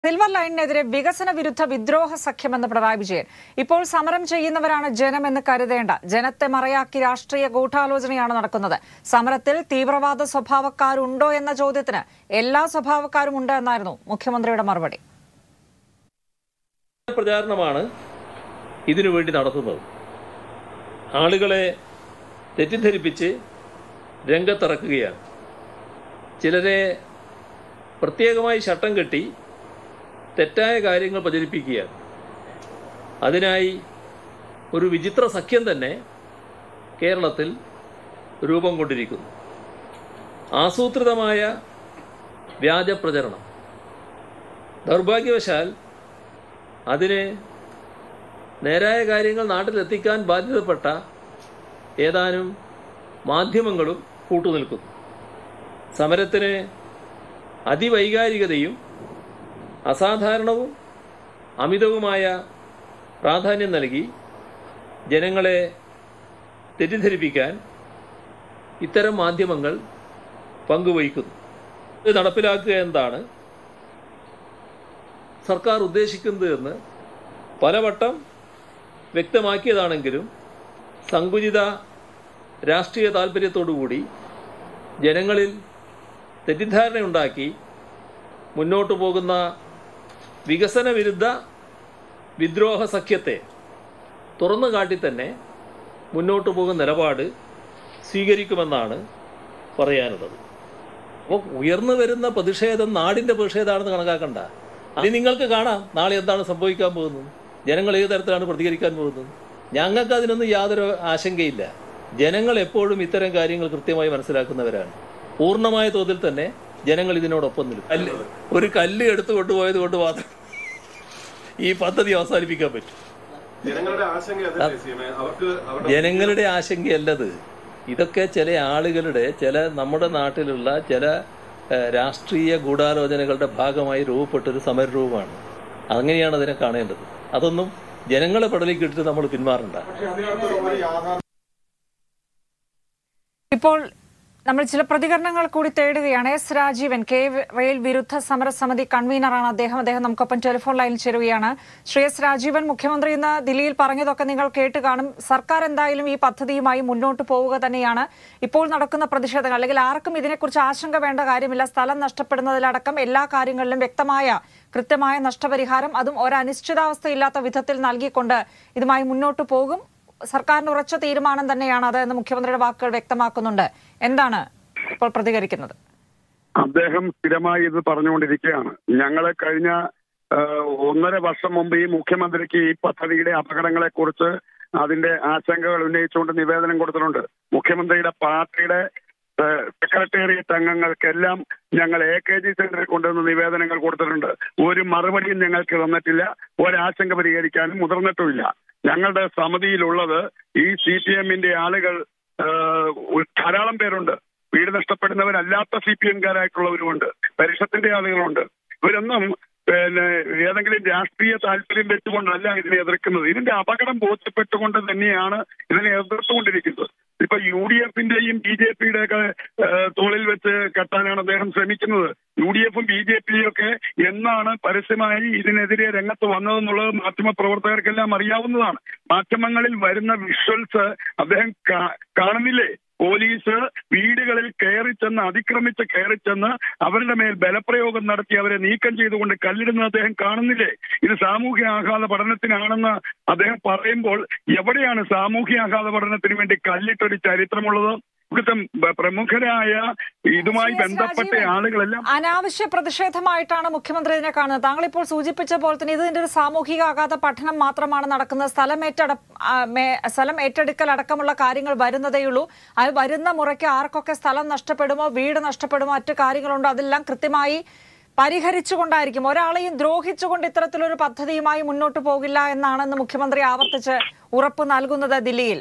Silver ലൈനിനെതിരെ വികസന വിരുദ്ധ വിദ്രോഹ സഖ്യമെന്ന് പിണറായി വിജയൻ ഇപ്പോൾ സമരം ചെയ്യുന്നവരാണ് ജനമെന്ന് കരുതേണ്ട ജനത്തെ മറയാക്കി രാഷ്ട്രീയ ഗൂഢാലോചനയാണ് നടക്കുന്നത് സമരത്തിൽ തീവ്രവാദ സ്വഭാവക്കാരുണ്ടോ എന്ന ചോദ്യത്തിന് എല്ലാ സ്വഭാവക്കാരും ഉണ്ട് എന്നായിരുന്നു മുഖ്യമന്ത്രിയുടെ മറുപടി പ്രചാരണമാണ് ഇതിനു വേണ്ടി നടത്തുന്നത് ആളുകളെ തെറ്റിദ്ധരിപ്പിച്ച് രംഗത്തിറക്കുകയാണ് ചിലരെ പ്രത്യേകമായി ശട്ടം കെട്ടി തെറ്റായ കാര്യങ്ങൾ പ്രചരിപ്പിക്കുകയാണ് അതിനായി ഒരു വിചിത്ര സഖ്യം തന്നെ കേരളത്തിൽ രൂപം കൊണ്ടിരിക്കുന്നു ആസൂത്രിതമായ വ്യാജ പ്രചരണം ദൗർഭാഗ്യവശാൽ അതിന് നേരായ കാര്യങ്ങൾ നാട്ടിലെത്തിക്കാൻ ബാധ്യതപ്പെട്ട ഏതാനും മാധ്യമങ്ങളും കൂട്ടുനിൽക്കുന്നു സമരത്തിന് അതിവൈകാരികതയും അസാധാരണവും അമിതവുമായ പ്രാധാന്യം നൽകി ജനങ്ങളെ തെറ്റിദ്ധരിപ്പിക്കാൻ ഇത്തരം മാധ്യമങ്ങൾ പങ്കുവഹിക്കുന്നു ഇത് നടപ്പിലാക്കുക എന്താണ് സർക്കാർ ഉദ്ദേശിക്കുന്നത് എന്ന് പലവട്ടം വ്യക്തമാക്കിയതാണെങ്കിലും സങ്കുചിത രാഷ്ട്രീയ താല്പര്യത്തോടുകൂടി ജനങ്ങളിൽ തെറ്റിദ്ധാരണയുണ്ടാക്കി മുന്നോട്ട് പോകുന്ന വികസന വിരുദ്ധ വിദ്രോഹ സഖ്യത്തെ തുറന്നു കാട്ടി തന്നെ മുന്നോട്ട് പോകുന്ന നിലപാട് സ്വീകരിക്കുമെന്നാണ് പറയാനുള്ളത് അപ്പോൾ ഉയർന്നു വരുന്ന പ്രതിഷേധം നാടിൻ്റെ പ്രതിഷേധമാണെന്ന് കണക്കാക്കണ്ട അത് നിങ്ങൾക്ക് കാണാം നാളെ എന്താണ് സംഭവിക്കാൻ പോകുന്നത് ജനങ്ങൾ ഏത് തരത്തിലാണ് പ്രതികരിക്കാൻ പോകുന്നത് ഞങ്ങൾക്ക് അതിനൊന്നും യാതൊരു ആശങ്കയില്ല ജനങ്ങൾ എപ്പോഴും ഇത്തരം കാര്യങ്ങൾ കൃത്യമായി മനസ്സിലാക്കുന്നവരാണ് പൂർണ്ണമായ തോതിൽ തന്നെ ജനങ്ങൾ ഇതിനോടൊപ്പം നിൽക്കും കല്ല് ഒരു കല്ല് എടുത്തു കൊണ്ടുപോയത് കൊണ്ട് മാത്രം ഈ പദ്ധതി അവസാനിപ്പിക്കാൻ പറ്റും ജനങ്ങളുടെ ആശങ്ക അതല്ലേ സീമേ? അവർക്ക് അവരുടെ ജനങ്ങളുടെ ആശങ്കയല്ലത് ഇതൊക്കെ ചില ആളുകളുടെ ചില നമ്മുടെ നാട്ടിലുള്ള ചില ഏഹ്, രാഷ്ട്രീയ ഗൂഢാലോചനകളുടെ ഭാഗമായി രൂപപ്പെട്ടൊരു സമരരൂപമാണ് അങ്ങനെയാണ് അതിനെ കാണേണ്ടത് അതൊന്നും ജനങ്ങളെ പടലേക്ക് ഇട്ടിട്ട് നമ്മൾ പിന്മാറണ്ട ഇപ്പോൾ നമ്മൾ ചില പ്രതികരണങ്ങൾ കൂടി തേടുകയാണ് എസ് രാജീവൻ കെ റെയിൽ വിരുദ്ധ സമരസമിതി കൺവീനറാണ് അദ്ദേഹം അദ്ദേഹം നമുക്കൊപ്പം ടെലിഫോൺ ലൈനിൽ ചേരുകയാണ് ശ്രീ എസ് രാജീവൻ മുഖ്യമന്ത്രി ഇന്ന് ദില്ലിയിൽ പറഞ്ഞതൊക്കെ നിങ്ങൾ കേട്ട് കാണും സർക്കാർ എന്തായാലും ഈ പദ്ധതിയുമായി മുന്നോട്ട് പോവുക തന്നെയാണ് ഇപ്പോൾ നടക്കുന്ന പ്രതിഷേധങ്ങൾ അല്ലെങ്കിൽ ആർക്കും ഇതിനെക്കുറിച്ച് ആശങ്ക വേണ്ട കാര്യമില്ല സ്ഥലം നഷ്ടപ്പെടുന്നതിലടക്കം എല്ലാ കാര്യങ്ങളിലും വ്യക്തമായ കൃത്യമായ നഷ്ടപരിഹാരം അതും ഒരു അനിശ്ചിതാവസ്ഥയില്ലാത്ത വിധത്തിൽ നൽകിക്കൊണ്ട് ഇതുമായി മുന്നോട്ട് പോകും സർക്കാരിന് ഉറച്ച തീരുമാനം തന്നെയാണ് അത് എന്ന് മുഖ്യമന്ത്രിയുടെ വാക്കുകൾ വ്യക്തമാക്കുന്നുണ്ട് എന്താണ് ഇപ്പോൾ പ്രതികരിക്കുന്നത് അദ്ദേഹം സ്ഥിരമായി ഇത് പറഞ്ഞുകൊണ്ടിരിക്കുകയാണ് ഞങ്ങള് കഴിഞ്ഞ ആ, ഒന്നര വർഷം മുമ്പ് ഈ മുഖ്യമന്ത്രിക്ക് ഈ പദ്ധതിയുടെ അപകടങ്ങളെ കുറിച്ച് അതിന്റെ ആശങ്കകൾ ഉന്നയിച്ചുകൊണ്ട് നിവേദനം കൊടുത്തിട്ടുണ്ട് മുഖ്യമന്ത്രിയുടെ പാർട്ടിയുടെ ആ, സെക്രട്ടേറിയറ്റ് അംഗങ്ങൾക്കെല്ലാം ഞങ്ങൾ എ കെ ജി സെന്ററിൽ കൊണ്ടുവന്ന് നിവേദനങ്ങൾ കൊടുത്തിട്ടുണ്ട് ഒരു മറുപടിയും ഞങ്ങൾക്ക് തന്നിട്ടില്ല ഒരാശങ്ക പരിഹരിക്കാനും മുതിർന്നിട്ടുമില്ല ഞങ്ങളുടെ സമിതിയിലുള്ളത് ഈ സി പി എമ്മിന്റെ ആളുകൾ ആ, ധാരാളം പേരുണ്ട് വീട് നഷ്ടപ്പെടുന്നവരല്ലാത്ത സി പി എംകാരായിട്ടുള്ളവരുമുണ്ട് പരിഷത്തിന്റെ ആളുകളുണ്ട് ഇവരൊന്നും പിന്നെ ഏതെങ്കിലും രാഷ്ട്രീയ താല്പര്യം വെച്ചുകൊണ്ടല്ല ഇതിനെ എതിർക്കുന്നത് ഇതിന്റെ അപകടം ബോധ്യപ്പെട്ടുകൊണ്ട് തന്നെയാണ് ഇതിനെ എതിർത്തുകൊണ്ടിരിക്കുന്നത് ഇപ്പൊ യു ഡി എഫിന്റെയും ബി ജെ പിയുടെ ഒക്കെ തോളിൽ വെച്ച് കെട്ടാനാണ് അദ്ദേഹം ശ്രമിക്കുന്നത് യു ഡി എഫും ബി ജെ പിയും ഒക്കെ എന്നാണ് പരസ്യമായി ഇതിനെതിരെ രംഗത്ത് വന്നതെന്നുള്ളത് മാധ്യമ പ്രവർത്തകർക്കെല്ലാം അറിയാവുന്നതാണ് മാധ്യമങ്ങളിൽ വരുന്ന വിഷ്വൽസ് അദ്ദേഹം കാ- കാണുന്നില്ലേ പോലീസ് വീടുകളിൽ കയറി ചെന്ന് അതിക്രമിച്ച് കയറി ചെന്ന് അവരുടെ മേൽ ബലപ്രയോഗം നടത്തി അവരെ നീക്കം ചെയ്തുകൊണ്ട് കല്ലിടുന്നത് അദ്ദേഹം കാണുന്നില്ലേ ഇത് സാമൂഹ്യ ആഘാത പഠനത്തിനാണെന്ന് അദ്ദേഹം പറയുമ്പോൾ എവിടെയാണ് സാമൂഹ്യ ആഘാത പഠനത്തിന് വേണ്ടി കല്ലിട്ടൊരു ചരിത്രമുള്ളത് ഇവിടുത്തെ ബ- പ്രമുഖരായ ഇതുമായി ശ്രീ എസ്. ബന്ധപ്പെട്ട രാജീവൻ, ആളുകളെല്ലാം അനാവശ്യ പ്രതിഷേധമായിട്ടാണ് മുഖ്യമന്ത്രി ഇതിനെ കാണുന്നത് താങ്കൾ ഇപ്പോൾ സൂചിപ്പിച്ച പോലെ തന്നെ ഇതിന്റെ ഒരു സാമൂഹിക ആഘാത പഠനം മാത്രമാണ് നടക്കുന്നത് സ്ഥലം ഏറ്റട ആ, മേ- സ്ഥലം ഏറ്റെടുക്കൽ അടക്കമുള്ള കാര്യങ്ങൾ വരുന്നതേയുള്ളൂ അത് വരുന്ന മുറയ്ക്ക് ആർക്കൊക്കെ സ്ഥലം നഷ്ടപ്പെടുമോ വീട് നഷ്ടപ്പെടുമോ മറ്റു കാര്യങ്ങളുണ്ടോ അതെല്ലാം കൃത്യമായി പരിഹരിച്ചുകൊണ്ടായിരിക്കും ഒരാളെയും ദ്രോഹിച്ചുകൊണ്ട് ഇത്തരത്തിലൊരു പദ്ധതിയുമായി മുന്നോട്ട് പോകില്ല എന്നാണെന്ന് മുഖ്യമന്ത്രി ആവർത്തിച്ച് ഉറപ്പ് നൽകുന്നത് ദില്ലിയിൽ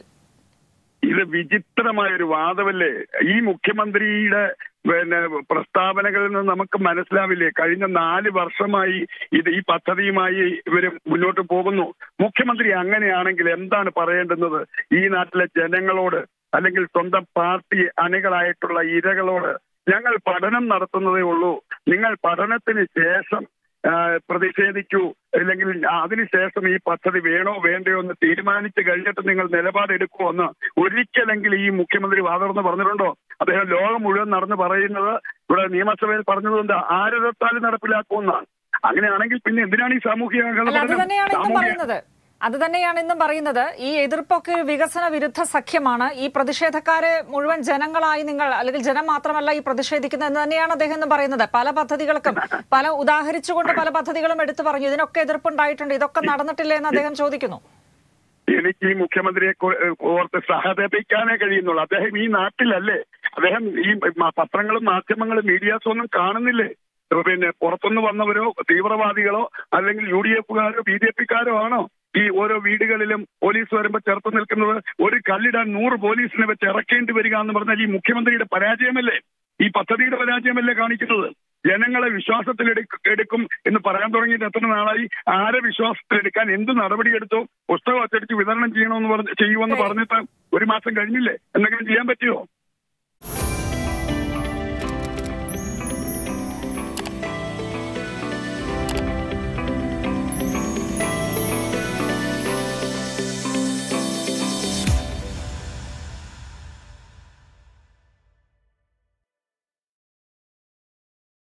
ഇത് വിചിത്രമായ ഒരു വാദമല്ലേ ഈ മുഖ്യമന്ത്രിയുടെ പിന്നെ പ്രസ്താവനകളിൽ നിന്ന് നമുക്ക് മനസ്സിലാവില്ലേ കഴിഞ്ഞ നാല് വർഷമായി ഇത് ഈ പദ്ധതിയുമായി ഇവര് മുന്നോട്ട് പോകുന്നു മുഖ്യമന്ത്രി അങ്ങനെയാണെങ്കിൽ എന്താണ് പറയേണ്ടുന്നത് ഈ നാട്ടിലെ ജനങ്ങളോട് അല്ലെങ്കിൽ സ്വന്തം പാർട്ടി അണികളായിട്ടുള്ള ഇരകളോട് ഞങ്ങൾ പഠനം നടത്തുന്നതേ ഉള്ളൂ നിങ്ങൾ പഠനത്തിന് ശേഷം ആ, പ്രതിഷേധിക്കൂ അല്ലെങ്കിൽ അതിനുശേഷം ഈ പദ്ധതി വേണോ വേണ്ടയോ എന്ന് തീരുമാനിച്ചു കഴിഞ്ഞിട്ട് നിങ്ങൾ നിലപാടെടുക്കുമോ എന്ന് ഒരിക്കലെങ്കിലും ഈ മുഖ്യമന്ത്രി വാതർന്ന് പറഞ്ഞിട്ടുണ്ടോ അദ്ദേഹം ലോകം മുഴുവൻ നടന്ന് പറയുന്നത് ഇവിടെ നിയമസഭയിൽ പറഞ്ഞതുകൊണ്ട് ആരതത്താലും നടപ്പിലാക്കുമെന്നാണ് അങ്ങനെയാണെങ്കിൽ പിന്നെ എന്തിനാണ് ഈ സാമൂഹിക അല്ല അത് അകലം? തന്നെയാണ് ഇന്നും സാമൂഹിക- പറയുന്നത് അത് തന്നെയാണ് ഇന്നും പറയുന്നത് ഈ എതിർപ്പൊക്കെ ഒരു വികസന വിരുദ്ധ സഖ്യമാണ് ഈ പ്രതിഷേധക്കാരെ മുഴുവൻ ജനങ്ങളായി നിങ്ങൾ അല്ലെങ്കിൽ ജനം മാത്രമല്ല ഈ പ്രതിഷേധിക്കുന്നത് എന്ന് തന്നെയാണ് അദ്ദേഹം ഇന്ന് പറയുന്നത് പല പദ്ധതികൾക്കും പല ഉദാഹരിച്ചുകൊണ്ട് പല പദ്ധതികളും എടുത്തു പറഞ്ഞു ഇതിനൊക്കെ എതിർപ്പുണ്ടായിട്ടുണ്ട് ഇതൊക്കെ നടന്നിട്ടില്ലേ എന്ന് അദ്ദേഹം ചോദിക്കുന്നു എനിക്ക് ഈ മുഖ്യമന്ത്രിയെ കോ- ഓർത്ത് സഹതപിക്കാനേ കഴിയുന്നുള്ളൂ അദ്ദേഹം ഈ നാട്ടിലല്ലേ അദ്ദേഹം ഈ മ- പത്രങ്ങളും മാധ്യമങ്ങളും മീഡിയാസും ഒന്നും കാണുന്നില്ലേ പിന്നെ പുറത്തുനിന്ന് വന്നവരോ തീവ്രവാദികളോ അല്ലെങ്കിൽ യു ഡി എഫുകാരോ ബി ജെ പിക്കാരോ ആണോ ഈ ഓരോ വീടുകളിലും പോലീസ് വരുമ്പോൾ ചേർത്ത് നിൽക്കുന്നത് ഒരു കല്ലിടാൻ നൂറ് പോലീസിനെ വെച്ച് ഇറക്കേണ്ടി വരിക എന്ന് പറഞ്ഞാൽ ഈ മുഖ്യമന്ത്രിയുടെ പരാജയമല്ലേ ഈ പദ്ധതിയുടെ പരാജയമല്ലേ കാണിക്കുന്നത് ജനങ്ങളെ വിശ്വാസത്തിൽ എടുക്ക- എടുക്കും എന്ന് പറയാൻ തുടങ്ങിയിട്ട് എത്ര നാളായി ആരെ വിശ്വാസത്തിലെടുക്കാൻ എന്ത് നടപടിയെടുത്തോ പുസ്തകം അച്ചടിച്ച് വിതരണം ചെയ്യണമെന്ന് പറഞ്ഞ് ചെയ്യുമെന്ന് പറഞ്ഞിട്ട് ഒരു മാസം കഴിഞ്ഞില്ലേ എന്തെങ്കിലും ചെയ്യാൻ പറ്റുമോ